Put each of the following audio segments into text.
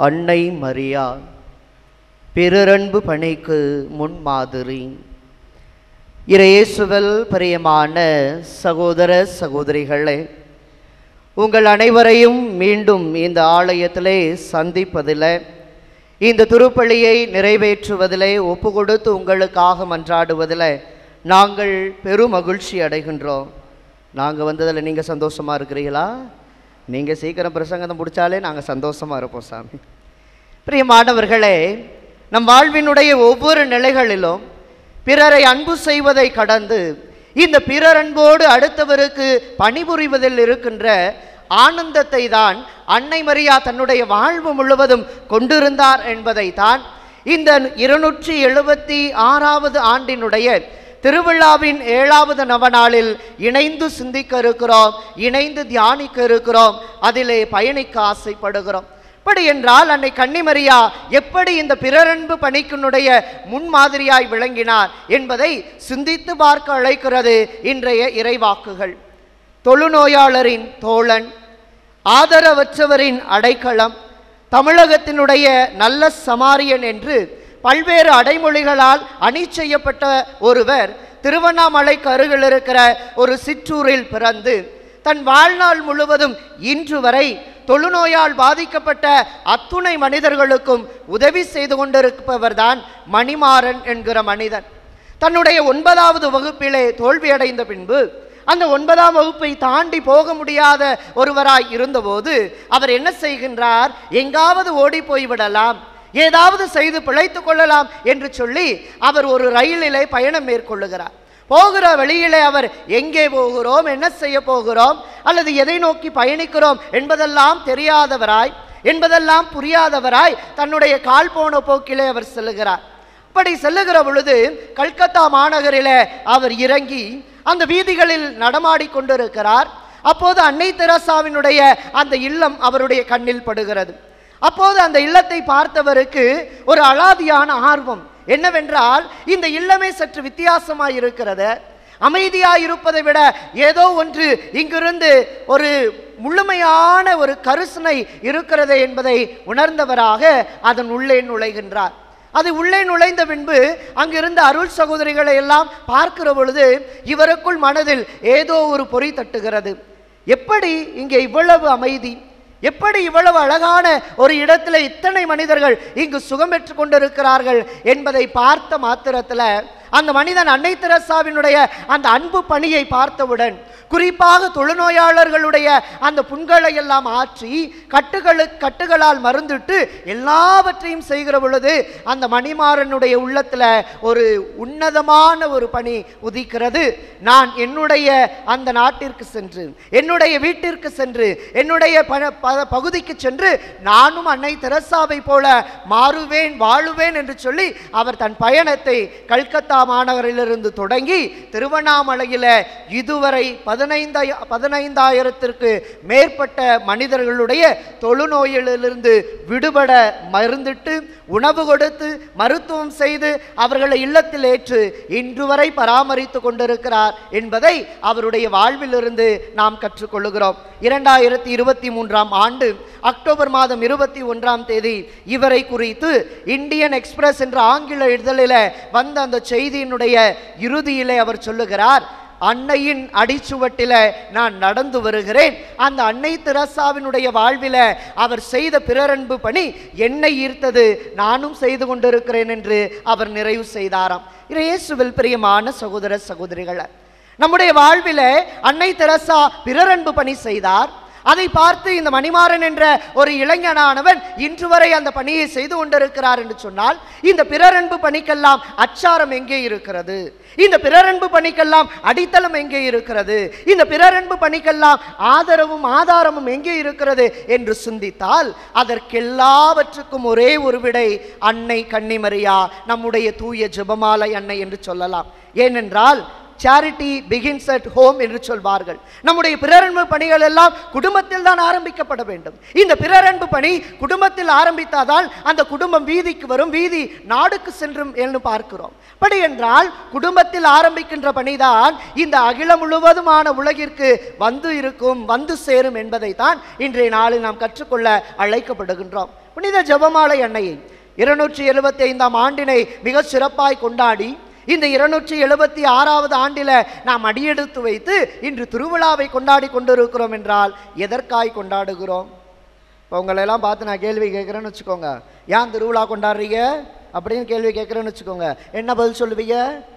அன்னை மரியா பிறரன்பு பணிக்கு முன்மாதிரி இறையேசுவல் பிரியமான சகோதர சகோதரிகளே உங்கள் அனைவரையும் மீண்டும் இந்த ஆலயத்திலே சந்திப்பதில் இந்த திருப்பலியை நிறைவேற்றுவதிலே ஒப்பு கொடுத்து உங்களுக்காக மன்றாடுவதில் நாங்கள் பெரும் மகிழ்ச்சி அடைகின்றோம் நாங்கள் வந்ததில் நீங்கள் சந்தோஷமாக இருக்கிறீங்களா நீங்கள் சீக்கிரம் பிரசங்கத்தை முடித்தாலே நாங்கள் சந்தோஷமாக இருப்போம் சாமி பிரியமானவர்களே நம் வாழ்வினுடைய ஒவ்வொரு நிலைகளிலும் பிறரை அன்பு செய்வதை கடந்து இந்த பிறர் அன்போடு அடுத்தவருக்கு பணிபுரிவதில் இருக்கின்ற ஆனந்தத்தை தான் அன்னை மரியா தன்னுடைய வாழ்வு முழுவதும் கொண்டிருந்தார் என்பதை தான் இந்த இருநூற்றி எழுபத்தி ஆறாவது ஆண்டினுடைய திருவிழாவின் ஏழாவது நவநாளில் இணைந்து சிந்திக்க இருக்கிறோம் இணைந்து தியானிக்க இருக்கிறோம் அதிலே பயணிக்க ஆசைப்படுகிறோம் அப்படி என்றால் அன்னை கன்னிமரியா எப்படி இந்த பிறரன்பு பணிக்கினுடைய முன்மாதிரியாய் விளங்கினார் என்பதை சிந்தித்து பார்க்க அழைக்கிறது இன்றைய இறைவாக்குகள் தொழுநோயாளரின் தோழன் ஆதரவற்றவரின் அடைக்கலம் தமிழகத்தினுடைய நல்ல சமாரியன் என்று பல்வேறு அடைமொழிகளால் அணி செய்யப்பட்ட ஒருவர் திருவண்ணாமலைக்கு அருகில் இருக்கிற ஒரு சிற்றூரில் பிறந்து தன் வாழ்நாள் முழுவதும் இன்று வரை தொழுநோயால் பாதிக்கப்பட்ட அத்துணை மனிதர்களுக்கும் உதவி செய்து கொண்டிருப்பவர்தான் மணிமாறன் என்கிற மனிதன் தன்னுடைய ஒன்பதாவது வகுப்பிலே தோல்வியடைந்த பின்பு அந்த ஒன்பதாம் வகுப்பை தாண்டி போக முடியாத ஒருவராய் இருந்தபோது அவர் என்ன செய்கின்றார் எங்காவது ஓடி போய்விடலாம் ஏதாவது செய்து பிழைத்துக் கொள்ளலாம் என்று சொல்லி அவர் ஒரு ரயிலிலே பயணம் மேற்கொள்ளுகிறார் போகிற வழியிலே அவர் எங்கே போகிறோம் என்ன செய்ய போகிறோம் அல்லது எதை நோக்கி பயணிக்கிறோம் என்பதெல்லாம் தெரியாதவராய் என்பதெல்லாம் புரியாதவராய் தன்னுடைய கால் போன போக்கிலே அவர் செல்லுகிறார் அப்படி செல்லுகிற பொழுது கல்கத்தா மாநகரிலே அவர் இறங்கி அந்த வீதிகளில் நடமாடி கொண்டிருக்கிறார் அப்போது அன்னை தெரசாவினுடைய அந்த இல்லம் அவருடைய கண்ணில் படுகிறது அப்போது அந்த இல்லத்தை பார்த்தவருக்கு ஒரு அலாதியான ஆர்வம் என்னவென்றால் இந்த இல்லமே சற்று வித்தியாசமாய் இருக்கிறது அமைதியாய் இருப்பதை விட ஏதோ ஒன்று இங்கிருந்து ஒரு முழுமையான ஒரு கருசனை இருக்கிறது என்பதை உணர்ந்தவராக அதன் உள்ளே நுழைகின்றார் அது உள்ளே நுழைந்த பின்பு அங்கிருந்த அருள் சகோதரிகளை எல்லாம் பார்க்கிற பொழுது இவருக்குள் மனதில் ஏதோ ஒரு பொறி தட்டுகிறது எப்படி இங்கே இவ்வளவு அமைதி எப்படி இவ்வளவு அழகான ஒரு இடத்துல இத்தனை மனிதர்கள் இங்கு சுகம் பெற்று கொண்டிருக்கிறார்கள் என்பதை பார்த்த மாத்திரத்தில் அந்த மனிதன் அன்னை தெரசாவினுடைய அந்த அன்பு பணியை பார்த்தவுடன் குறிப்பாக தொழுநோயாளர்களுடைய அந்த புண்களை எல்லாம் ஆற்றி கட்டுகளு கட்டுகளால் மருந்திட்டு எல்லாவற்றையும் செய்கிற பொழுது அந்த மணிமாறனுடைய உள்ளத்தில் ஒரு உன்னதமான ஒரு பணி உதிக்கிறது நான் என்னுடைய அந்த நாட்டிற்கு சென்று என்னுடைய வீட்டிற்கு சென்று என்னுடைய ப- ப- பகுதிக்கு சென்று நானும் அன்னை தெரசாவை போல மாறுவேன் வாழுவேன் என்று சொல்லி அவர் தன் பயணத்தை கல்கத்தா மாநகரிலிருந்து தொடங்கி திருவண்ணாமலையில இதுவரை பதினைந்தாய பதினைந்தாயிரத்திற்கு மேற்பட்ட மனிதர்களுடைய தொழுநோயிலிருந்து விடுபட மருந்திட்டு உணவு கொடுத்து மருத்துவம் செய்து அவர்களை இல்லத்தில் ஏற்று இன்று வரை பராமரித்து கொண்டிருக்கிறார் என்பதை அவருடைய வாழ்விலிருந்து நாம் கற்றுக்கொள்ளுகிறோம் இரண்டாயிரத்தி இருபத்தி மூன்றாம் ஆண்டு அக்டோபர் மாதம் இருபத்தி ஒன்றாம் தேதி இவரை குறித்து இந்தியன் எக்ஸ்பிரஸ் என்ற ஆங்கில இதழில் வந்த அந்த செய்தியினுடைய இறுதியிலே அவர் சொல்லுகிறார் அன்னையின் அடிச்சுவட்டில நான் நடந்து வருகிறேன் அந்த அன்னை தெரசாவினுடைய வாழ்வில அவர் செய்த பிறரன்பு பணி என்னை ஈர்த்தது நானும் செய்து கொண்டிருக்கிறேன் என்று அவர் நிறைவு செய்தாராம் இயேசுவில் பிரியமான சகோதர சகோதரிகளை நம்முடைய வாழ்வில அன்னை தெரசா பிறரன்பு பணி செய்தார் அதை பார்த்து இந்த மணிமாறன் என்ற ஒரு இளைஞனானவன் இன்று வரை அந்த பணியை செய்து கொண்டிருக்கிறார் என்று சொன்னால் இந்த பிறரன்பு பணிக்கெல்லாம் அச்சாரம் எங்கே இருக்கிறது இந்த பிறரன்பு பணிக்கெல்லாம் அடித்தளம் எங்கே இருக்கிறது இந்த பிறரன்பு பணிக்கெல்லாம் ஆதரவும் ஆதாரமும் எங்கே இருக்கிறது என்று சிந்தித்தால் அதற்கெல்லாவற்றுக்கும் ஒரே ஒரு விடை அன்னை கன்னிமரியா நம்முடைய தூய ஜெபமாலை அன்னை என்று சொல்லலாம் ஏனென்றால் சேரிட்டி பிகின்ஸ் அட் ஹோம் என்று சொல்வார்கள் நம்முடைய பிறரன்பு பணிகள் எல்லாம் குடும்பத்தில் தான் ஆரம்பிக்கப்பட வேண்டும் இந்த பிறரன்பு பணி குடும்பத்தில் ஆரம்பித்தாதால் அந்த குடும்பம் வீதிக்கு வரும் வீதி நாடுக்கு சென்றும் என்று பார்க்கிறோம் அப்படி என்றால் குடும்பத்தில் ஆரம்பிக்கின்ற பணிதான் இந்த அகிலம் முழுவதுமான உலகிற்கு வந்து இருக்கும் வந்து சேரும் என்பதை தான் இன்றைய நாளில் நாம் கற்றுக்கொள்ள அழைக்கப்படுகின்றோம் புனித ஜெபமாலை அன்னையை இருநூற்றி எழுபத்தி ஐந்தாம் ஆண்டினை மிக சிறப்பாய் கொண்டாடி இந்த இருநூற்றி எழுபத்தி ஆறாவது ஆண்டில் நாம் அடியெடுத்து வைத்து இன்று திருவிழாவை கொண்டாடி கொண்டிருக்கிறோம் என்றால் எதற்காய் கொண்டாடுகிறோம் இப்போ உங்களெல்லாம் பார்த்து நான் கேள்வி கேட்குறேன்னு வச்சுக்கோங்க ஏன் திருவிழா கொண்டாடுறீங்க அப்படின்னு கேள்வி கேட்குறேன்னு வச்சுக்கோங்க என்ன பதில் சொல்லுவீங்க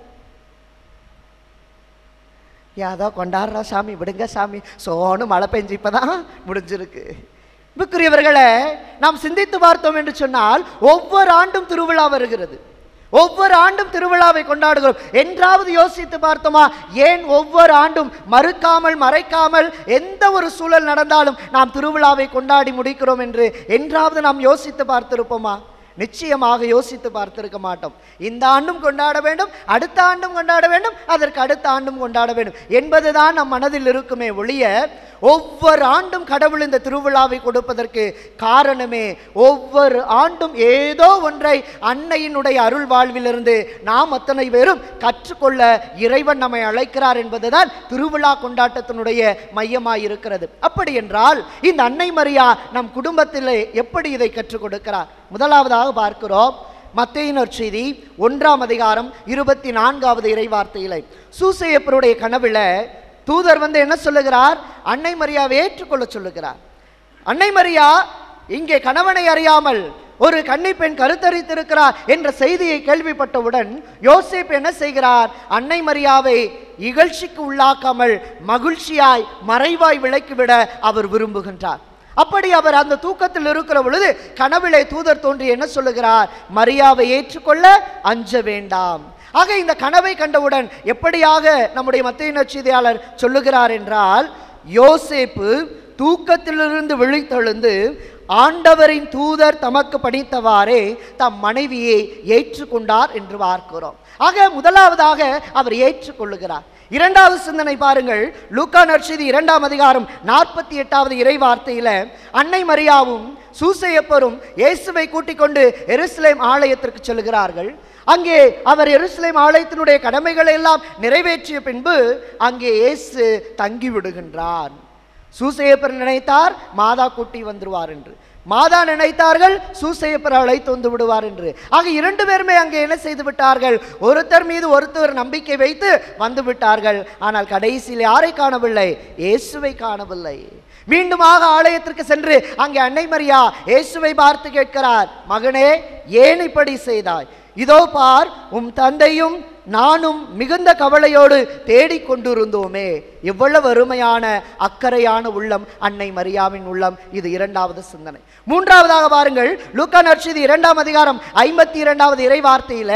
ஏதோ கொண்டாடுறா சாமி விடுங்க சாமி சோனு மழை பெஞ்சு இப்பதான் முடிஞ்சிருக்கு புக்குரியவர்களே நாம் சிந்தித்து பார்த்தோம் என்று சொன்னால் ஒவ்வொரு ஆண்டும் திருவிழா வருகிறது ஒவ்வொரு ஆண்டும் திருவிழாவை கொண்டாடுகிறோம் என்றாவது யோசித்து பார்த்தோமா ஏன் ஒவ்வொரு ஆண்டும் மறுக்காமல் மறைக்காமல் எந்த ஒரு சூழல் நடந்தாலும் நாம் திருவிழாவை கொண்டாடி முடிக்கிறோம் என்று என்றாவது நாம் யோசித்து பார்த்திருப்போமா நிச்சயமாக யோசித்து பார்த்திருக்க மாட்டோம் இந்த ஆண்டும் கொண்டாட வேண்டும் அடுத்த ஆண்டும் கொண்டாட வேண்டும் அதற்கு அடுத்த ஆண்டும் கொண்டாட வேண்டும் என்பதுதான் நம் மனதில் இருக்குமே ஒழிய ஒவ்வொரு ஆண்டும் கடவுள் இந்த திருவிழாவை கொடுப்பதற்கு காரணமே ஒவ்வொரு ஆண்டும் ஏதோ ஒன்றை அன்னையினுடைய அருள் வாழ்விலிருந்து நாம் அத்தனை பேரும் கற்றுக்கொள்ள இறைவன் நம்மை அழைக்கிறார் என்பதுதான் திருவிழா கொண்டாட்டத்தினுடைய மையமாய் இருக்கிறது அப்படி என்றால் இந்த அன்னை மரியா நம் குடும்பத்திலே எப்படி இதை கற்றுக் கொடுக்கிறார் முதலாவதாக பார்க்கிறோம் மத்தேயினர் செய்தி ஒன்றாம் அதிகாரம் இருபத்தி நான்காவது இறைவார்த்தையிலே சூசையப்பருடைய கனவுல தூதர் வந்து என்ன சொல்லுகிறார் அன்னை மரியாவை ஏற்றுக்கொள்ள சொல்லுகிறார் அன்னை மரியா இங்கே கணவனை அறியாமல் ஒரு கன்னி பெண் கருத்தரித்திருக்கிறார் என்ற செய்தியை கேள்விப்பட்டவுடன் யோசேப் என்ன செய்கிறார் அன்னை மரியாவை இகழ்ச்சிக்கு உள்ளாக்காமல் மகிழ்ச்சியாய் மறைவாய் விலக்கிவிட அவர் விரும்புகின்றார் அப்படி அவர் அந்த தூக்கத்தில் இருக்கிற பொழுது கனவிலே தூதர் தோன்றி என்ன சொல்லுகிறார் மரியாவை ஏற்றுக்கொள்ள அஞ்ச வேண்டாம் ஆக இந்த கனவை கண்டவுடன் எப்படியாக நம்முடைய மத்திய நச்செய்தியாளர் சொல்லுகிறார் என்றால் யோசேப்பு தூக்கத்திலிருந்து விழித்தெழுந்து ஆண்டவரின் தூதர் தமக்கு பணித்தவாறே தம் மனைவியை ஏற்றுக்கொண்டார் என்று பார்க்கிறோம் ஆக முதலாவதாக அவர் ஏற்றுக்கொள்ளுகிறார் இரண்டாவது சிந்தனை பாருங்கள் லூக்கா நற்செய்தி இரண்டாம் அதிகாரம் நாற்பத்தி எட்டாவது இறை வார்த்தையில அன்னை மரியாவும் சூசையப்பரும் இயேசுவை கூட்டிக் கொண்டு எருசலேம் ஆலயத்திற்கு செல்கிறார்கள் அங்கே அவர் எருசலேம் ஆலயத்தினுடைய கடமைகளை எல்லாம் நிறைவேற்றிய பின்பு அங்கே இயேசு தங்கி விடுகின்றார் சூசையப்பர் நினைத்தார் மாதா கூட்டி வந்துருவார் என்று மாதா நினைத்தார்கள் சூசையப்பர் அழைத்து வந்து விடுவார் என்று ஆக இரண்டு பேருமே அங்கே என்ன செய்து விட்டார்கள் ஒருத்தர் மீது ஒருத்தர் நம்பிக்கை வைத்து வந்து விட்டார்கள் ஆனால் கடைசியில் யாரை காணவில்லை இயேசுவை காணவில்லை மீண்டுமாக ஆலயத்திற்கு சென்று அங்கே அன்னை மரியா இயேசுவை பார்த்து கேட்கிறார் மகனே ஏன் இப்படி செய்தாய் இதோ பார் உம் தந்தையும் நானும் மிகுந்த கவலையோடு தேடிக் கொண்டிருந்தோமே எவ்வளவு அருமையான அக்கறையான உள்ளம் அன்னை மரியாவின் உள்ளம் இது இரண்டாவது சிந்தனை மூன்றாவதாக பாருங்கள் லூக்கா நற்செய்தி இரண்டாம் அதிகாரம் ஐம்பத்தி இரண்டாவது இறை வார்த்தையில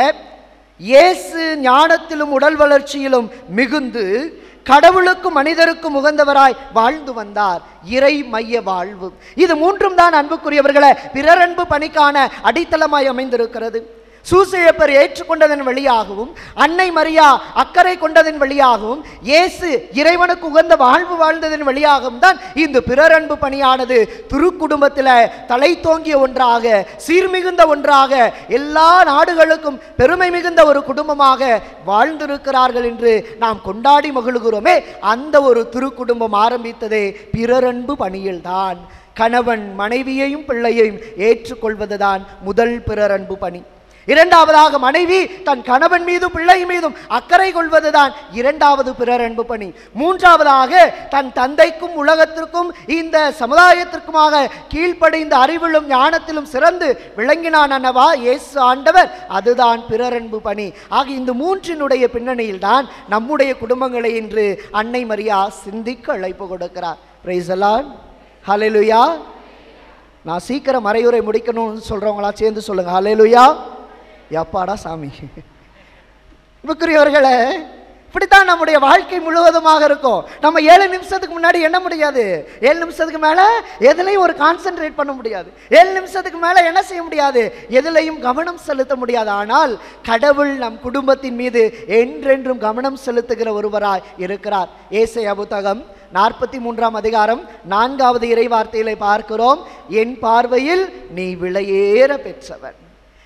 இயேசு ஞானத்திலும் உடல் வளர்ச்சியிலும் மிகுந்து கடவுளுக்கும் மனிதருக்கும் உகந்தவராய் வாழ்ந்து வந்தார் இறை மைய வாழ்வு இது மூன்றும் தான் அன்புக்குரியவர்களை பிறரன்பு பணிக்கான அடித்தளமாய் அமைந்திருக்கிறது சூசையப்பர் ஏற்றுக்கொண்டதன் வழியாகவும் அன்னை மரியா அக்கறை கொண்டதன் வழியாகவும் இயேசு இறைவனுக்கு உகந்த வாழ்வு வாழ்ந்ததன் வழியாகவும் தான் இந்த பிறரன்பு பணியானது திருக்குடும்பத்தில் தலை தோங்கிய ஒன்றாக சீர்மிகுந்த ஒன்றாக எல்லா நாடுகளுக்கும் பெருமை மிகுந்த ஒரு குடும்பமாக வாழ்ந்திருக்கிறார்கள் என்று நாம் கொண்டாடி மகிழ்கிறோமே அந்த ஒரு திருக்குடும்பம் ஆரம்பித்ததே பிறரன்பு பணியில்தான் கணவன் மனைவியையும் பிள்ளையையும் ஏற்றுக்கொள்வதுதான் முதல் பிறரன்பு பணி இரண்டாவதாக மனைவி தன் கணவன் மீதும் பிள்ளை மீதும் அக்கறை கொள்வதுதான் இரண்டாவது பிறர் அன்பு பணி மூன்றாவதாக தன் தந்தைக்கும் உலகத்திற்கும் இந்த சமுதாயத்திற்குமாக கீழ்ப்படைந்த அறிவிலும் ஞானத்திலும் சிறந்து விளங்கினான் அல்லவா இயேசு ஆண்டவர் அதுதான் பிறரன்பு பணி ஆக இந்த மூன்றினுடைய பின்னணியில் தான் நம்முடைய குடும்பங்களை இன்று அன்னை மரியா சிந்திக்க அழைப்பு கொடுக்கிறார் பிரைசலான் ஹalleluya நான் சீக்கிரம் மறையுரை முடிக்கணும்னு சொல்றவங்களா சேர்ந்து சொல்லுங்க ஹalleluya எப்பாடா சாமி புக்குரியவர்களே இப்படித்தான் நம்முடைய வாழ்க்கை முழுவதுமாக இருக்கும் நம்ம ஏழு நிமிஷத்துக்கு முன்னாடி என்ன முடியாது ஏழு நிமிஷத்துக்கு மேலே எதுலையும் ஒரு கான்சென்ட்ரேட் பண்ண முடியாது ஏழு நிமிஷத்துக்கு மேலே என்ன செய்ய முடியாது எதுலையும் கவனம் செலுத்த முடியாது ஆனால் கடவுள் நம் குடும்பத்தின் மீது என்றென்றும் கவனம் செலுத்துகிற ஒருவராய் இருக்கிறார் ஏசையா புத்தகம் நாற்பத்தி மூன்றாம் அதிகாரம் நான்காவது இறை வார்த்தையிலே பார்க்கிறோம் என் பார்வையில் நீ விலையேற பெற்றவன்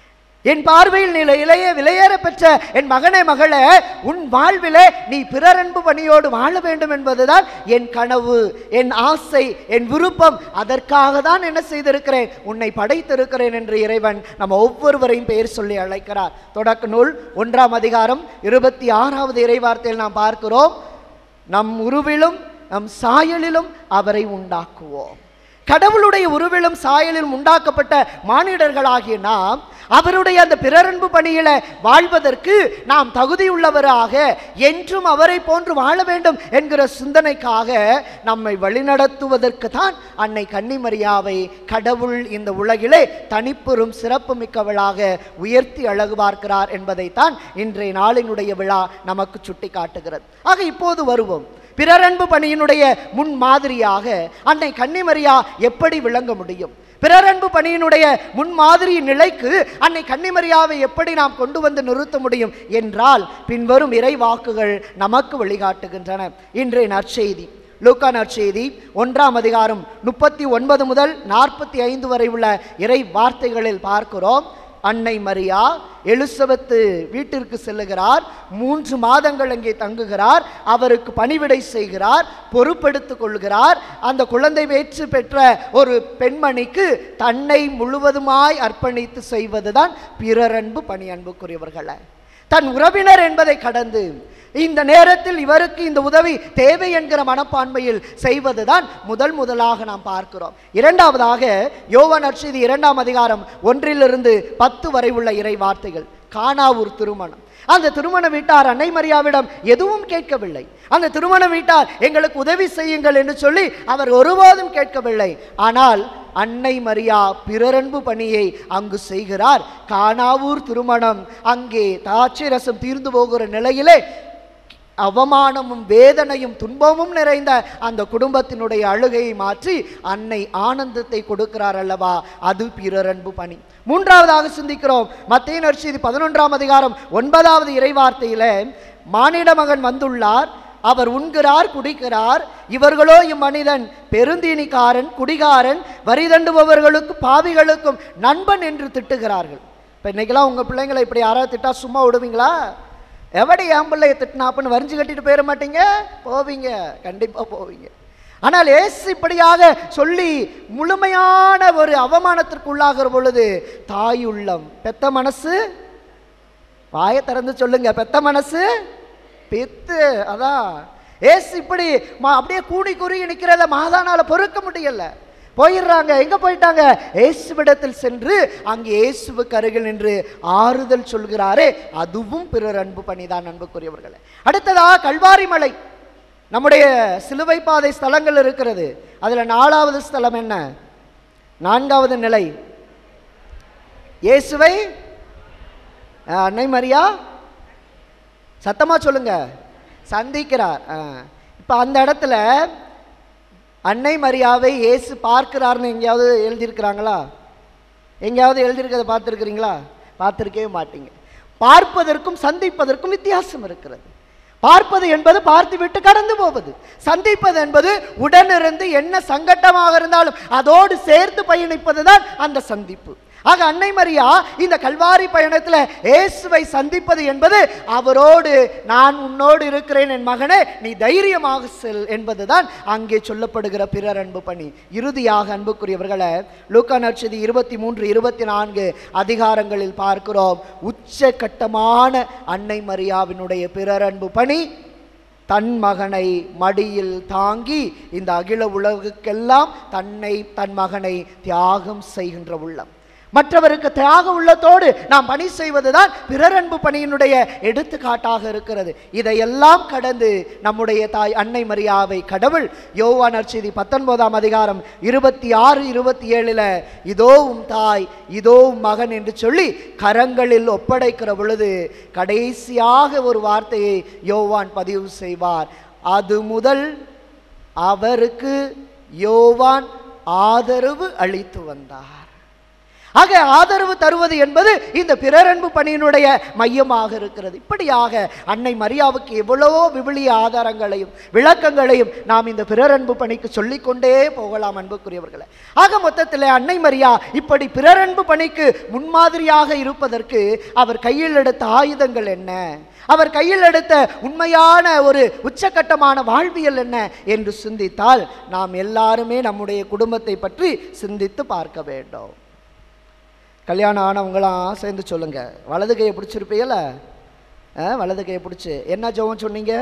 என் பார்வையில் நீ இளைய விலையேற பெற்ற என் மகனே மகளே உன் வாழ்விலே நீ பிறரன்பு பணியோடு வாழ வேண்டும் என்பதுதான் என் கனவு என் ஆசை என் விருப்பம் அதற்காக தான் என்ன செய்திருக்கிறேன் உன்னை படைத்திருக்கிறேன் என்று இறைவன் நம்ம ஒவ்வொருவரையும் பெயர் சொல்லி அழைக்கிறார் தொடக்க நூல் ஒன்றாம் அதிகாரம் இருபத்தி ஆறாவது இறைவார்த்தையில் நாம் பார்க்கிறோம் நம் உருவிலும் நம் சாயலிலும் அவரை உண்டாக்குவோம் கடவுளுடைய உருவிலும் சாயலிலும் உண்டாக்கப்பட்ட மானிடர்களாகிய நாம் அவருடைய அந்த பிறரன்பு பணியில வாழ்வதற்கு நாம் தகுதியுள்ளவராக என்றும் அவரை போன்று வாழ வேண்டும் என்கிற சிந்தனைக்காக நம்மை வழிநடத்துவதற்கு தான் அன்னை கன்னிமரியாவை கடவுள் இந்த உலகிலே தனிப்பெரும் சிறப்பு மிக்கவளாக உயர்த்தி அழகு பார்க்கிறார் என்பதைத்தான் இன்றைய நாளினுடைய விழா நமக்கு சுட்டி காட்டுகிறது ஆக இப்போது வருவோம் பிறரன்பு பணியினுடைய முன் மாதிரியாக அன்னை கன்னிமரியா எப்படி விளங்க முடியும் பிறரன்பு பணியினுடைய முன்மாதிரி நிலைக்கு அன்னை கன்னிமரியாவை எப்படி நாம் கொண்டு வந்து நிறுத்த முடியும் என்றால் பின்வரும் இறை வாக்குகள் நமக்கு வழிகாட்டுகின்றன இன்றைய நற்செய்தி லூக்கா நற்செய்தி ஒன்றாம் அதிகாரம் முப்பத்தி ஒன்பது முதல் நாற்பத்தி ஐந்து வரை உள்ள இறை வார்த்தைகளில் பார்க்கிறோம் அன்னை மரியா எலிசபெத்து வீட்டிற்கு செல்லுகிறார் மூன்று மாதங்கள் அங்கே தங்குகிறார் அவருக்கு பணிவிடை செய்கிறார் பொறுப்பெடுத்துக் கொள்கிறார் அந்த குழந்தை வேற்று பெற்ற ஒரு பெண்மணிக்கு தன்னை முழுவதுமாய் அர்ப்பணித்து செய்வதுதான் பிறரன்பு பணி அன்புக்குரியவர்களை தன் உறவினர் என்பதை கடந்து இந்த நேரத்தில் இவருக்கு இந்த உதவி தேவை என்கிற மனப்பான்மையில் செய்வதுதான் முதல் முதலாக நாம் பார்க்கிறோம் இரண்டாவதாக யோவான் நற்செய்தி இரண்டாம் அதிகாரம் ஒன்றிலிருந்து பத்து வரை உள்ள இறை வார்த்தைகள் கானாவூர் திருமணம் அந்த திருமண வீட்டார் அன்னை மரியாவிடம் எதுவும் கேட்கவில்லை அந்த திருமண வீட்டார் எங்களுக்கு உதவி செய்யுங்கள் என்று சொல்லி அவர் ஒருபோதும் கேட்கவில்லை ஆனால் அன்னை மரியா பிறரன்பு பணியை அங்கு செய்கிறார் கானாவூர் திருமணம் அங்கே தாட்சி ரசம் தீர்ந்து போகிற நிலையிலே அவமானமும் வேதனையும் துன்பமும் நிறைந்த அந்த குடும்பத்தினுடைய அழுகையை மாற்றி அன்னை ஆனந்தத்தை கொடுக்கிறார் அல்லவா அது பிறரன்பு பணி மூன்றாவதாக சிந்திக்கிறோம் மத்திய நற்செய்தி பதினொன்றாம் அதிகாரம் ஒன்பதாவது இறைவார்த்தையில மானிட மகன் வந்துள்ளார் அவர் உண்கிறார் குடிக்கிறார் இவர்களோ இம்மனிதன் பெருந்தீனிக்காரன் குடிகாரன் வரி தண்டுபவர்களுக்கும் பாவிகளுக்கும் நண்பன் என்று திட்டுகிறார்கள் இப்போ இன்னைக்கெல்லாம் உங்கள் பிள்ளைங்களை இப்படி யாராவது திட்டா சும்மா விடுவீங்களா எவடி என் பிள்ளைய திட்டினாப்புன்னு வரிஞ்சு கட்டிட்டு போயிட மாட்டீங்க போவீங்க கண்டிப்பாக போவீங்க ஆனால் ஏசு இப்படியாக சொல்லி முழுமையான ஒரு அவமானத்திற்கு உள்ளாகிற பொழுது தாயுள்ளம் பெத்த மனசு வாயை திறந்து சொல்லுங்க பெத்த மனசு பித்து அதான் ஏசு இப்படி மா- அப்படியே கூடி குறுகி நிற்கிறத மாதானால பொறுக்க முடியல போயிடுறாங்க எங்க போயிட்டாங்க இயேசுவிடத்தில் சென்று அங்கே இயேசுவுக்கு அருகில் நின்று ஆறுதல் சொல்கிறாரே அதுவும் பிறர் அன்பு பணிதான் அன்புக்குரியவர்களே அடுத்ததா கல்வாரி மலை நம்முடைய சிலுவை பாதை ஸ்தலங்கள் இருக்கிறது அதுல நாலாவது ஸ்தலம் என்ன நான்காவது நிலை இயேசுவை அஹ், அன்னை மரியா சத்தமா சொல்லுங்க சந்திக்கிறார் இப்போ அந்த இடத்துல அன்னை மரியாவை இயேசு பார்க்கிறார்னு எங்கேயாவது எழுதியிருக்கிறாங்களா எங்கேயாவது எழுதியிருக்கிறத பார்த்துருக்கிறீங்களா பார்த்துருக்கவே மாட்டீங்க பார்ப்பதற்கும் சந்திப்பதற்கும் வித்தியாசம் இருக்கிறது பார்ப்பது என்பது பார்த்துவிட்டு கடந்து போவது சந்திப்பது என்பது உடனிருந்து என்ன சங்கட்டமாக இருந்தாலும் அதோடு சேர்த்து பயணிப்பதுதான் அந்த சந்திப்பு ஆக அன்னை மரியா இந்த கல்வாரி பயணத்தில் இயேசுவை சந்திப்பது என்பது அவரோடு நான் உன்னோடு இருக்கிறேன் என் மகனே நீ தைரியமாக செல் என்பதுதான் அங்கே சொல்லப்படுகிற பிறர் அன்பு பணி இறுதியாக அன்புக்குரியவர்களை லூக்கா நற்செய்தி இருபத்தி மூன்று இருபத்தி நான்கு அதிகாரங்களில் பார்க்கிறோம் உச்சகட்டமான அன்னை மரியாவினுடைய பிறர் அன்பு பணி தன் மகனை மடியில் தாங்கி இந்த அகில உலகுக்கெல்லாம் தன்னை தன் மகனை தியாகம் செய்கின்ற உள்ளம் மற்றவருக்கு தியாக உள்ளத்தோடு நாம் பணி செய்வதுதான் பிறரன்பு பணியினுடைய எடுத்துக்காட்டாக இருக்கிறது இதையெல்லாம் கடந்து நம்முடைய தாய் அன்னை மரியாவை கடவுள் யோவான் நற்செய்தி பத்தொன்பதாம் அதிகாரம் இருபத்தி ஆறு இருபத்தி ஏழில் இதோ உம் தாய் இதோ உம் மகன் என்று சொல்லி கரங்களில் ஒப்படைக்கிற பொழுது கடைசியாக ஒரு வார்த்தையை யோவான் பதிவு செய்வார் அது முதல் அவருக்கு யோவான் ஆதரவு அளித்து வந்தார் ஆக ஆதரவு தருவது என்பது இந்த பிறரன்பு பணியினுடைய மையமாக இருக்கிறது இப்படியாக அன்னை மரியாவுக்கு எவ்வளவோ விவிலிய ஆதாரங்களையும் விளக்கங்களையும் நாம் இந்த பிறரன்பு பணிக்கு சொல்லிக்கொண்டே போகலாம் அன்புக்குரியவர்களே ஆக மொத்தத்தில் அன்னை மரியா இப்படி பிறரன்பு பணிக்கு முன்மாதிரியாக இருப்பதற்கு அவர் கையில் எடுத்த ஆயுதங்கள் என்ன அவர் கையில் எடுத்த உண்மையான ஒரு உச்சக்கட்டமான வாழ்வியல் என்ன என்று சிந்தித்தால் நாம் எல்லாருமே நம்முடைய குடும்பத்தை பற்றி சிந்தித்து பார்க்க வேண்டும் கல்யாணம் ஆனவங்களாம் சேர்ந்து சொல்லுங்க வலது கையை பிடிச்சிருப்பீங்கள வலது கையை பிடிச்சி என்ன ஜெபம் சொன்னீங்க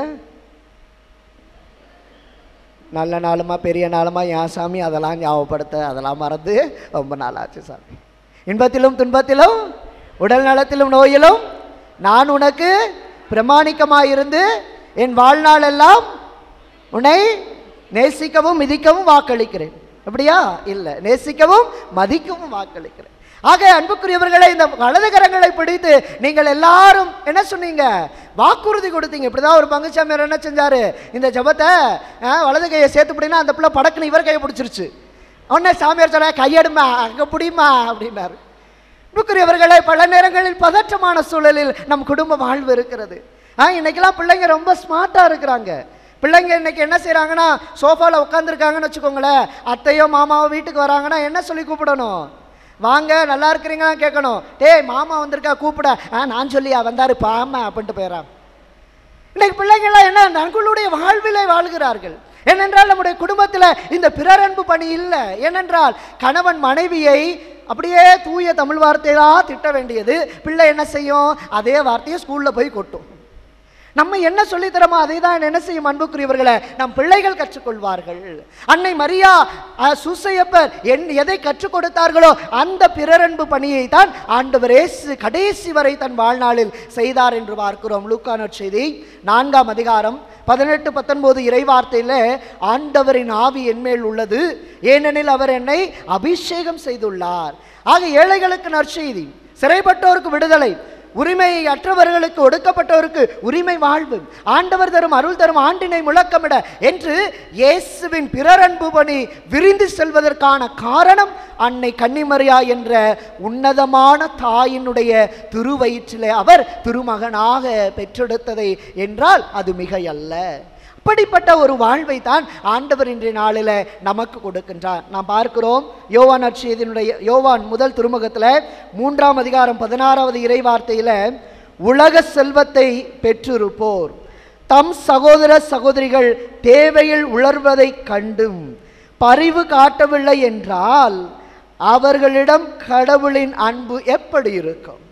நல்ல நாளுமா பெரிய நாளுமா என் சாமி அதெல்லாம் ஞாபகப்படுத்த அதெல்லாம் மறந்து ரொம்ப நாளாச்சு சாமி இன்பத்திலும் துன்பத்திலும் உடல் நலத்திலும் நோயிலும் நான் உனக்கு பிரமாணிக்கமாயிருந்து என் வாழ்நாள் எல்லாம் உன்னை நேசிக்கவும் மிதிக்கவும் வாக்களிக்கிறேன் அப்படியா இல்லை நேசிக்கவும் மதிக்கவும் வாக்களிக்கிறேன் ஆக அன்புக்குரியவர்களை இந்த வலது கரங்களை பிடித்து நீங்கள் எல்லாரும் என்ன சொன்னீங்க வாக்குறுதி கொடுத்தீங்க இப்படிதான் ஒரு பங்குச்சாமியார் என்ன செஞ்சாரு இந்த ஜபத்தை அஹ், வலது கையை சேர்த்து பிடினா அந்த பிள்ளை படக்குன்னு இவர் கையை பிடிச்சிருச்சு உடனே சாமியார் சொன்னா கையெடுமா அங்கே பிடிமா அப்படின்னாரு அன்புக்குரியவர்களே பல நேரங்களில் பதற்றமான சூழலில் நம் குடும்ப வாழ்வு இருக்கிறது ஆ இன்னைக்கெல்லாம் பிள்ளைங்க ரொம்ப ஸ்மார்ட்டாக இருக்கிறாங்க பிள்ளைங்க இன்னைக்கு என்ன செய்கிறாங்கன்னா சோஃபாவில் உட்காந்துருக்காங்கன்னு வச்சுக்கோங்களேன் அத்தையோ மாமாவோ வீட்டுக்கு வராங்கன்னா என்ன சொல்லி கூப்பிடணும் வாங்க நல்லா இருக்கிறீங்களா கேட்கணும் டேய் மாமா வந்திருக்கா கூப்பிட ஆ நான் சொல்லியா வந்தாரு பாமா அப்படின்ட்டு போயிடறான் இன்னைக்கு பிள்ளைங்கள்லாம் என்ன தங்களுடைய வாழ்விலை வாழ்கிறார்கள் ஏனென்றால் நம்முடைய குடும்பத்தில் இந்த பிறரன்பு பணி இல்லை ஏனென்றால் கணவன் மனைவியை அப்படியே தூய தமிழ் வார்த்தையாக திட்ட வேண்டியது பிள்ளை என்ன செய்யும் அதே வார்த்தையை ஸ்கூலில் போய் கொட்டும் நம்ம என்ன சொல்லித்தரமோ அதை தான் என்ன செய்யும் அன்புக்குரியவர்களை நம் பிள்ளைகள் கற்றுக்கொள்வார்கள் அன்னை மரியா அஹ், சூசையப்பர் என் எதை கற்றுக் கொடுத்தார்களோ அந்த பிறரன்பு பணியை தான் ஆண்டவர் இயேசு கடைசி வரை தன் வாழ்நாளில் செய்தார் என்று பார்க்கிறோம் லூக்கான செய்தி நான்காம் அதிகாரம் பதினெட்டு பத்தொன்பது இறைவார்த்தையில் ஆண்டவரின் ஆவி என்மேல் உள்ளது ஏனெனில் அவர் என்னை அபிஷேகம் செய்துள்ளார் ஆக ஏழைகளுக்கு நற்செய்தி சிறைப்பட்டோருக்கு விடுதலை உரிமை அற்றவர்களுக்கு ஒடுக்கப்பட்டோருக்கு உரிமை வாழ்வு ஆண்டவர் தரும் அருள் தரும் ஆண்டினை முழக்கமிட என்று இயேசுவின் பிறரன்பு பணி விரிந்து செல்வதற்கான காரணம் அன்னை கன்னிமரியா என்ற உன்னதமான தாயினுடைய திருவயிற்றிலே அவர் திருமகனாக பெற்றெடுத்ததை என்றால் அது மிகையல்ல அப்படிப்பட்ட ஒரு வாழ்வை தான் ஆண்டவர் இன்றைய நாளில் நமக்கு கொடுக்கின்றார் நாம் பார்க்கிறோம் யோவான் அட்சியத்தினுடைய யோவான் முதல் திருமுகத்தில் மூன்றாம் அதிகாரம் பதினாறாவது இறைவார்த்தையில் உலக செல்வத்தை பெற்றிருப்போர் தம் சகோதர சகோதரிகள் தேவையில் உணர்வதை கண்டும் பரிவு காட்டவில்லை என்றால் அவர்களிடம் கடவுளின் அன்பு எப்படி இருக்கும்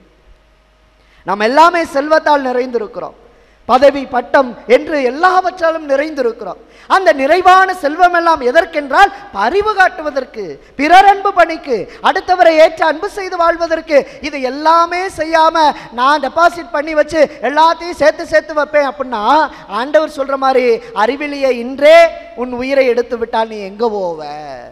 நாம் எல்லாமே செல்வத்தால் நிறைந்திருக்கிறோம் பதவி பட்டம் என்று எல்லாவற்றாலும் நிறைந்திருக்கிறோம் அந்த நிறைவான செல்வம் எல்லாம் எதற்கென்றால் பரிவு காட்டுவதற்கு பிறர் அன்பு பணிக்கு அடுத்தவரை ஏற்று அன்பு செய்து வாழ்வதற்கு இது எல்லாமே செய்யாம நான் டெபாசிட் பண்ணி வச்சு எல்லாத்தையும் சேர்த்து சேர்த்து வைப்பேன் அப்படின்னா ஆண்டவர் சொல்ற மாதிரி அறிவிலியை இன்றே உன் உயிரை எடுத்து விட்டால் நீ எங்க போவ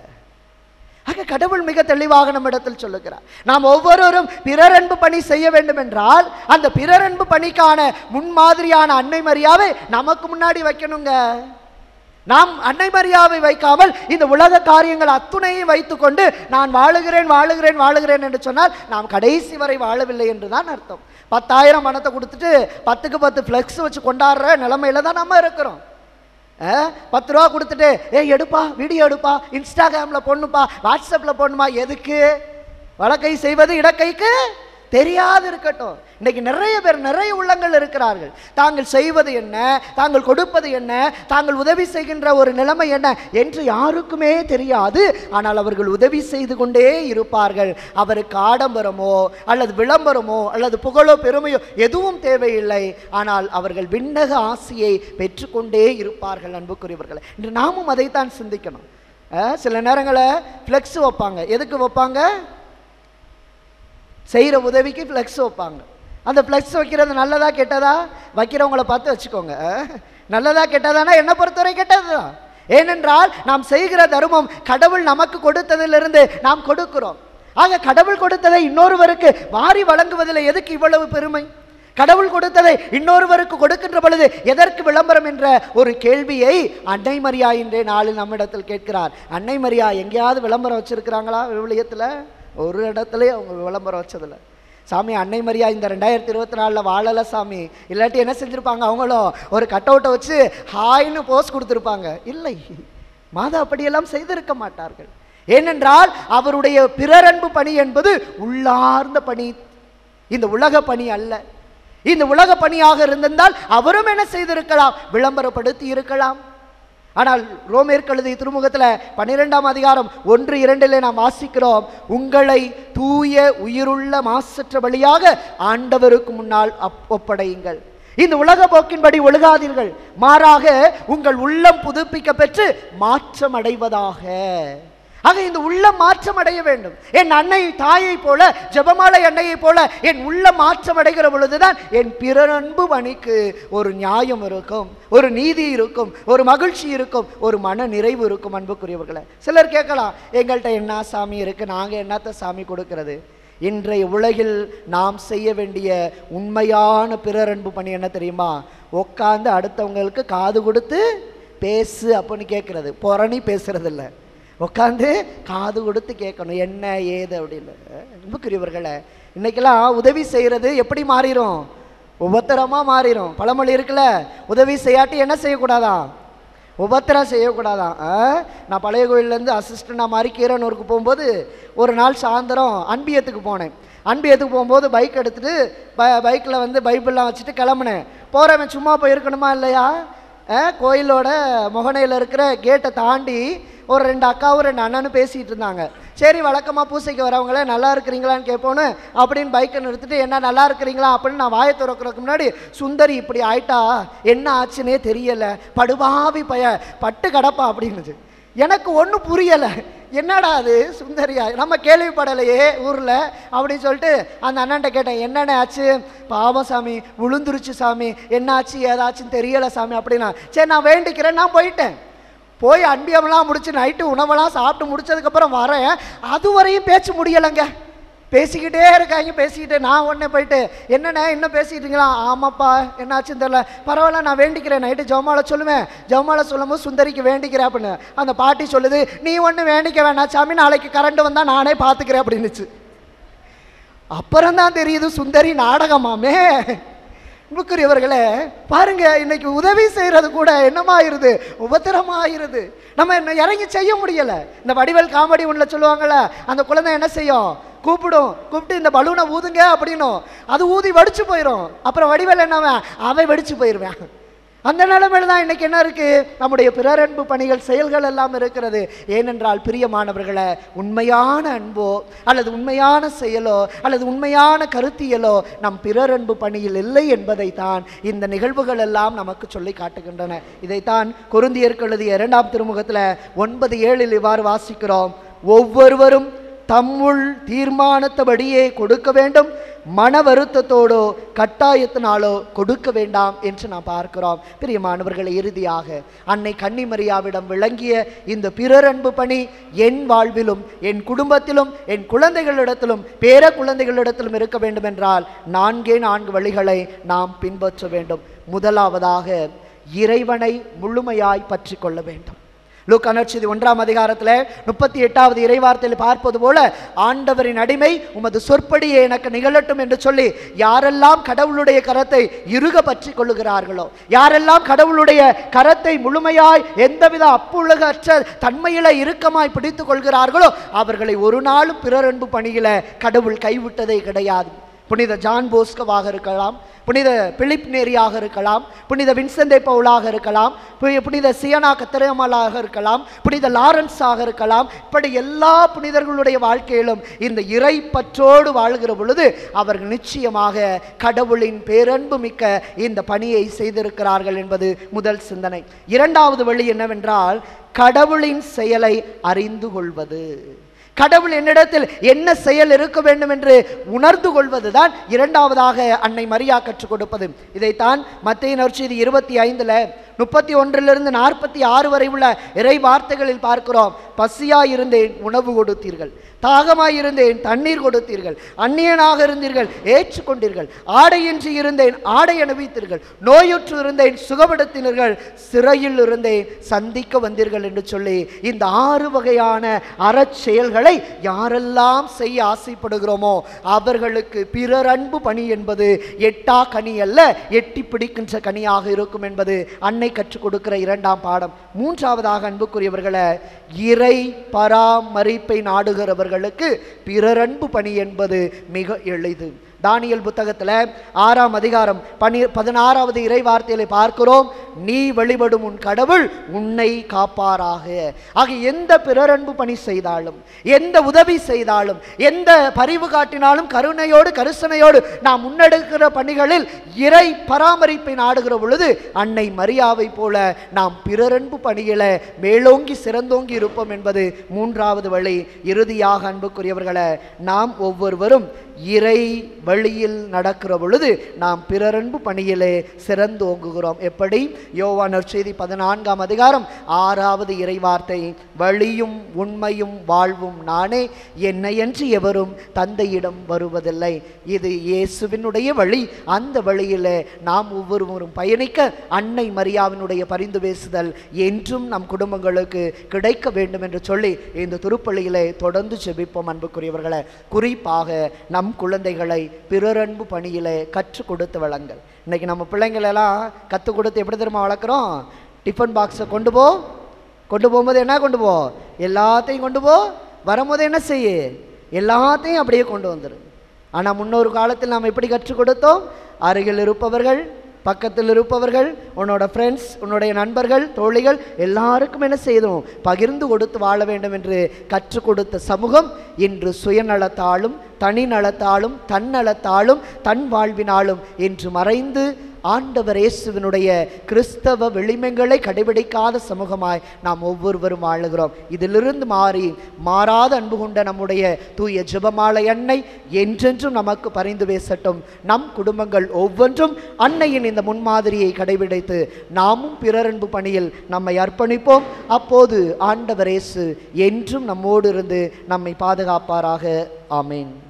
ஆக கடவுள் மிக தெளிவாக நம்மிடத்தில் சொல்லுகிறார் நாம் ஒவ்வொருவரும் பிறரன்பு பணி செய்ய வேண்டும் என்றால் அந்த பிறரன்பு பணிக்கான முன்மாதிரியான அன்னை மரியாவை நமக்கு முன்னாடி வைக்கணுங்க நாம் அன்னை மரியாவை வைக்காமல் இந்த உலக காரியங்கள் அத்துணையும் வைத்துக்கொண்டு நான் வாழுகிறேன் வாழுகிறேன் வாழுகிறேன் என்று சொன்னால் நாம் கடைசி வரை வாழவில்லை என்று தான் அர்த்தம் பத்தாயிரம் பணத்தை கொடுத்துட்டு பத்துக்கு பத்து ஃப்ளெக்ஸ் வச்சு கொண்டாடுற நிலைமையில தான் நம்ம இருக்கிறோம் ஆ, பத்து ரூபா கொடுத்துட்டு ஏய் எடுப்பா வீடியோ எடுப்பா இன்ஸ்டாகிராமில் போடணுப்பா வாட்ஸ்அப்பில் போடணுமா எதுக்கு வழக்கை செய்வது இடக்கைக்கு தெரியாது இருக்கட்டும் இன்னைக்கு நிறைய பேர் நிறைய உள்ளங்கள் இருக்கிறார்கள் தாங்கள் செய்வது என்ன தாங்கள் கொடுப்பது என்ன தாங்கள் உதவி செய்கின்ற ஒரு நிலைமை என்ன என்று யாருக்குமே தெரியாது ஆனால் அவர்கள் உதவி செய்து கொண்டே இருப்பார்கள் அவருக்கு ஆடம்பரமோ அல்லது விளம்பரமோ அல்லது புகழோ பெருமையோ எதுவும் தேவையில்லை ஆனால் அவர்கள் விண்ணக ஆசையை பெற்றுக்கொண்டே இருப்பார்கள் அன்புக்குரியவர்கள் இன்று நாமும் அதைத்தான் சிந்திக்கணும் அஹ், சில நேரங்களில் ஃப்ளெக்ஸ் வைப்பாங்க எதுக்கு வைப்பாங்க செய்கிற உதவிக்கு ஃப்ளெக்ஸ் வைப்பாங்க அந்த ஃப்ளெக்ஸ் வைக்கிறது நல்லதா கெட்டதா வைக்கிறவங்கள பார்த்து வச்சுக்கோங்க நல்லதா கெட்டதானா என்னை பொறுத்தவரை கெட்டது தான் ஏனென்றால் நாம் செய்கிற தர்மம் கடவுள் நமக்கு கொடுத்ததிலிருந்து நாம் கொடுக்கிறோம் ஆக கடவுள் கொடுத்ததை இன்னொருவருக்கு வாரி வழங்குவதில் எதுக்கு இவ்வளவு பெருமை கடவுள் கொடுத்ததை இன்னொருவருக்கு கொடுக்கின்ற பொழுது எதற்கு விளம்பரம் என்ற ஒரு கேள்வியை அன்னை மரியா இன்றே நாளில் நம்மிடத்தில் கேட்கிறார் அன்னை மரியா எங்கேயாவது விளம்பரம் வச்சிருக்கிறாங்களா விவிலியத்தில் ஒரு இடத்துலயும் அவங்க விளம்பரம் வச்சதில்ல சாமி அன்னை மரியா இந்த ரெண்டாயிரத்தி இருபத்தி நாலில் வாழலை சாமி இல்லாட்டி என்ன செஞ்சுருப்பாங்க அவங்களும் ஒரு கட் அவுட்டை வச்சு ஹாய்னு போஸ் கொடுத்துருப்பாங்க இல்லை மாதா அப்படியெல்லாம் செய்திருக்க மாட்டார்கள் ஏனென்றால் அவருடைய பிறரன்பு பணி என்பது உள்ளார்ந்த பணி இந்த உலக பணி அல்ல இந்த உலக பணியாக இருந்திருந்தால் அவரும் என்ன செய்திருக்கலாம் விளம்பரப்படுத்தி இருக்கலாம் ஆனால் ரோமேற்கு எழுதிய திருமுகத்தில் பன்னிரெண்டாம் அதிகாரம் ஒன்று இரண்டிலே நாம் வாசிக்கிறோம் உங்களை தூய உயிருள்ள மாசற்ற வழியாக ஆண்டவருக்கு முன்னால் அப்- ஒப்படையுங்கள் இந்த உலக போக்கின்படி ஒழுகாதீர்கள் மாறாக உங்கள் உள்ளம் புதுப்பிக்க பெற்று மாற்றம் அடைவதாக ஆக இந்த உள்ளம் மாற்றம் அடைய வேண்டும் என் அன்னை தாயை போல ஜெபமாலை அன்னையை போல என் உள்ளம் மாற்றம் அடைகிற பொழுதுதான் என் பிறரன்பு பணிக்கு ஒரு நியாயம் இருக்கும் ஒரு நீதி இருக்கும் ஒரு மகிழ்ச்சி இருக்கும் ஒரு மன நிறைவு இருக்கும் அன்புக்குரியவர்களை சிலர் கேட்கலாம் எங்கள்கிட்ட என்ன சாமி இருக்கு நாங்க என்னத்த சாமி கொடுக்கிறது இன்றைய உலகில் நாம் செய்ய வேண்டிய உண்மையான பிறரன்பு பணி என்ன தெரியுமா உட்காந்து அடுத்தவங்களுக்கு காது கொடுத்து பேசு அப்படின்னு கேட்கறது புறணி பேசுறது இல்லை உட்காந்து காது கொடுத்து கேட்கணும் என்ன ஏது அப்படின்னு அன்புக்குரியவர்களே இன்னைக்கெல்லாம் உதவி செய்கிறது எப்படி மாறிடும் உபத்திரமாக மாறிடும் பழமொழி இருக்குல்ல உதவி செய்யாட்டி என்ன செய்யக்கூடாதான் உபத்திரம் செய்யக்கூடாதான் ஆ? நான் பழைய கோயிலேருந்து அசிஸ்டண்டாக மாதிரி கீரனூருக்கு போகும்போது ஒரு நாள் சாயந்தரம் அன்பியத்துக்கு போனேன் அன்பியத்துக்கு போகும்போது பைக் எடுத்துட்டு ப பைக்கில் வந்து பைபிள்லாம் வச்சுட்டு கிளம்புனேன் போகிறவன் சும்மா போயிருக்கணுமா இல்லையா ஆ, கோயிலோட முகனையில் இருக்கிற கேட்டை தாண்டி ஒரு ரெண்டு அக்காவும் ரெண்டு அண்ணனும் பேசிகிட்டு இருந்தாங்க சரி வழக்கமாக பூசைக்கு வரவங்களே நல்லா இருக்கிறீங்களான்னு கேட்போன்னு அப்படின்னு பைக்கை நிறுத்திட்டு என்ன நல்லா இருக்கிறீங்களா அப்படின்னு நான் வாயை திறக்கிறதுக்கு முன்னாடி சுந்தரி இப்படி ஆயிட்டா என்ன ஆச்சுன்னே தெரியல படுபாவி பய பட்டு கடப்பா அப்படின்னுச்சு எனக்கு ஒன்றும் புரியலை என்னடா அது சுந்தரியா நம்ம கேள்விப்படலையே ஊரில் அப்படின்னு சொல்லிட்டு அந்த அண்ணன்ட்ட கேட்டேன் என்னென்ன ஆச்சு பாவம் சாமி விழுந்துருச்சு சாமி என்ன ஆச்சு ஏதாச்சுன்னு தெரியலை சாமி அப்படின்னா சரி நான் வேண்டிக்கிறேன் நான் போயிட்டேன் போய் அன்பியமெல்லாம் முடிச்சு நைட்டு உணவெல்லாம் சாப்பிட்டு முடிச்சதுக்கப்புறம் வரேன் அது வரையும் பேச்சு முடியலைங்க பேசிக்கிட்டே இருக்காங்க பேசிக்கிட்டு நான் உடனே போயிட்டு என்னண்ணே இன்னும் பேசிக்கிட்டீங்களா ஆமாப்பா என்னாச்சுன்னு தெரியல பரவாயில்ல நான் வேண்டிக்கிறேன் நைட்டு ஜவுமால சொல்லுவேன் ஜவுமால சொல்லும்போது சுந்தரிக்கு வேண்டிக்கிறேன் அப்படின்னு அந்த பாட்டி சொல்லுது நீ ஒன்றும் வேண்டிக்க வேணாம் சாமி நாளைக்கு கரண்ட் வந்தால் நானே பார்த்துக்கிறேன் அப்படின்னுச்சு அப்புறம் தான் தெரியுது சுந்தரி நாடகமாமே முக்குரியவர்களே பாருங்க இன்னைக்கு உதவி செய்யறது கூட என்னமாயிருது உபத்திரமாயிருது நம்ம என்ன இறங்கி செய்ய முடியல இந்த வடிவேல் காமெடி ஒன்றில் சொல்லுவாங்கல்ல அந்த குழந்தை என்ன செய்யும் கூப்பிடும் கூப்பிட்டு இந்த பலூனை ஊதுங்க அப்படின்னும் அது ஊதி வெடிச்சு போயிடும் அப்புறம் வடிவேல் என்னவன் அவன் வெடிச்சு போயிடுவேன் அந்த நிலைமையில தான் இன்னைக்கு என்ன இருக்கு நம்முடைய பிறரன்பு பணிகள் செயல்கள் எல்லாம் இருக்கிறது ஏனென்றால் பிரியமானவர்களை உண்மையான அன்போ அல்லது உண்மையான செயலோ அல்லது உண்மையான கருத்தியலோ நம் பிறரன்பு பணியில் இல்லை என்பதை தான் இந்த நிகழ்வுகள் எல்லாம் நமக்கு சொல்லி காட்டுகின்றன இதைத்தான் கொருந்தியருக்கு எழுதிய இரண்டாம் திருமுகத்தில் ஒன்பது ஏழில் இவ்வாறு வாசிக்கிறோம் ஒவ்வொருவரும் தம்முள் தீர்மானத்தபடியே கொடுக்க வேண்டும் மன வருத்தத்தோடோ கட்டாயத்தினாலோ கொடுக்க வேண்டாம் என்று நாம் பார்க்கிறோம் பிரியமானவர்களை இறுதியாக அன்னை கன்னிமரியாவிடம் விளங்கிய இந்த பிறரன்பு பணி என் வாழ்விலும் என் குடும்பத்திலும் என் குழந்தைகளிடத்திலும் பேர குழந்தைகளிடத்திலும் இருக்க வேண்டும் என்றால் நான்கே நான்கு வழிகளை நாம் பின்பற்ற வேண்டும் முதலாவதாக இறைவனை முழுமையாய் பற்றி கொள்ள வேண்டும் லூக்கா நற்செய்தி ஒன்றாம் அதிகாரத்தில் முப்பத்தி எட்டாவது இறைவார்த்தையில் பார்ப்பது போல ஆண்டவரின் அடிமை உமது சொற்படியே எனக்கு நிகழட்டும் என்று சொல்லி யாரெல்லாம் கடவுளுடைய கரத்தை இறுக பற்றி கொள்ளுகிறார்களோ யாரெல்லாம் கடவுளுடைய கரத்தை முழுமையாய் எந்தவித அப்புலக அற்ற தன்மையில இறுக்கமாய் பிடித்துக் கொள்கிறார்களோ அவர்களை ஒரு நாளும் பிறரன்பு பணியில கடவுள் கைவிட்டதே கிடையாது புனித ஜான் போஸ்கவாக இருக்கலாம் புனித பிலிப் நேரியாக இருக்கலாம் புனித வின்செந்தை பவுலாக இருக்கலாம் பு- புனித சியனா கத்திரமலாக இருக்கலாம் புனித லாரன்ஸாக இருக்கலாம் இப்படி எல்லா புனிதர்களுடைய வாழ்க்கையிலும் இந்த இறை பற்றோடு வாழ்கிற பொழுது அவர்கள் நிச்சயமாக கடவுளின் பேரன்பு மிக்க இந்த பணியை செய்திருக்கிறார்கள் என்பது முதல் சிந்தனை இரண்டாவது வழி என்னவென்றால் கடவுளின் செயலை அறிந்து கொள்வது கடவுள் என்னிடத்தில் என்ன செயல் இருக்க வேண்டும் என்று உணர்ந்து கொள்வதுதான் இரண்டாவதாக அன்னை மரியா கற்றுக் கொடுப்பது இதைத்தான் மத்திய நற்செய்தி இருபத்தி ஐந்துல முப்பத்தி ஒன்றிலிருந்து நாற்பத்தி ஆறு வரை உள்ள இறை வார்த்தைகளில் பார்க்கிறோம் பசியா இருந்தேன் உணவு கொடுத்தீர்கள் தாகமாயிருந்தேன் தண்ணீர் கொடுத்தீர்கள் அந்நியனாக இருந்தீர்கள் ஏற்றுக்கொண்டீர்கள் ஆடையின்றி இருந்தேன் ஆடை அணிவித்தீர்கள் நோயுற்று இருந்தேன் சுகப்படுத்தினீர்கள் சிறையில் இருந்தேன் சந்திக்க வந்தீர்கள் என்று சொல்லி இந்த ஆறு வகையான அறச்செயல்களை யாரெல்லாம் செய்ய ஆசைப்படுகிறோமோ அவர்களுக்கு பிறர் அன்பு பணி என்பது எட்டா கனி அல்ல எட்டி பிடிக்கின்ற கனியாக இருக்கும் என்பது அன்னை கற்றுக் கொடுக்கிற இரண்டாம் பாடம் மூன்றாவதாக அன்புக்குரியவர்களை இறை பராமரிப்பை நாடுகிறவர்களுக்கு பிறரன்பு பணி என்பது மிக எளிது தானியல் புத்தகத்தில் ஆறாம் அதிகாரம் பனி பதினாறாவது இறை வார்த்தைகளை பார்க்கிறோம் நீ வழிபடும் உன் கடவுள் உன்னை காப்பாராக ஆக எந்த பிறரன்பு பணி செய்தாலும் எந்த உதவி செய்தாலும் எந்த பரிவு காட்டினாலும் கருணையோடு கருசனையோடு நாம் முன்னெடுக்கிற பணிகளில் இறை பராமரிப்பை நாடுகிற பொழுது அன்னை மரியாவை போல நாம் பிறரன்பு பணியில மேலோங்கி சிறந்தோங்கி இருப்போம் என்பது மூன்றாவது வழி இறுதியாக அன்புக்குரியவர்களை நாம் ஒவ்வொருவரும் இறை வழியில் நடக்கிற பொழுது நாம் பிறரன்பு பணியிலே சிறந்து ஓங்குகிறோம் எப்படி யோவான் செய்தி பதினான்காம் அதிகாரம் ஆறாவது இறைவார்த்தை வழியும் உண்மையும் வாழ்வும் நானே என்னையன்று எவரும் தந்தையிடம் வருவதில்லை இது இயேசுவினுடைய வழி அந்த வழியிலே நாம் ஒவ்வொருவரும் பயணிக்க அன்னை மரியாவினுடைய பரிந்து பேசுதல் என்றும் நம் குடும்பங்களுக்கு கிடைக்க வேண்டும் என்று சொல்லி இந்த திருப்பள்ளியிலே தொடர்ந்து செபிப்போம் அன்புக்குரியவர்களை குறிப்பாக நம் குழந்தைகளை பிறரன்பு பணியிலே கற்றுக் கொடுத்து வளங்கள் இன்னைக்கு நம்ம பிள்ளைங்களெல்லாம் கற்றுக் கொடுத்து எப்படி தெரியுமா வளர்க்குறோம் டிஃபன் பாக்ஸை கொண்டு போ கொண்டு போகும்போது என்ன கொண்டு போ எல்லாத்தையும் கொண்டு போ வரும்போது என்ன செய்ய எல்லாத்தையும் அப்படியே கொண்டு வந்துரு ஆனால் முன்னொரு காலத்தில் நாம் எப்படி கற்றுக் கொடுத்தோம் அருகில் இருப்பவர்கள் பக்கத்தில் இருப்பவர்கள் உன்னோட ஃப்ரெண்ட்ஸ் உன்னுடைய நண்பர்கள் தோழிகள் எல்லாருக்கும் என்ன செய்தோம் பகிர்ந்து கொடுத்து வாழ வேண்டும் என்று கற்றுக் கொடுத்த சமூகம் இன்று சுயநலத்தாலும் தனிநலத்தாலும் தன்னலத்தாலும் தன் வாழ்வினாலும் என்று மறைந்து ஆண்டவர் இயேசுவினுடைய கிறிஸ்தவ வெளிமங்களை கடைபிடிக்காத சமூகமாய் நாம் ஒவ்வொருவரும் வாழுகிறோம் இதிலிருந்து மாறி மாறாத அன்பு கொண்ட நம்முடைய தூய ஜெபமாலை அன்னை என்றென்றும் நமக்கு பரிந்து பேசட்டும் நம் குடும்பங்கள் ஒவ்வொன்றும் அன்னையின் இந்த முன்மாதிரியை கடைபிடித்து நாமும் பிறரன்பு பணியில் நம்மை அர்ப்பணிப்போம் அப்போது ஆண்டவர் இயேசு என்றும் நம்மோடு இருந்து நம்மை பாதுகாப்பாராக ஆமேன்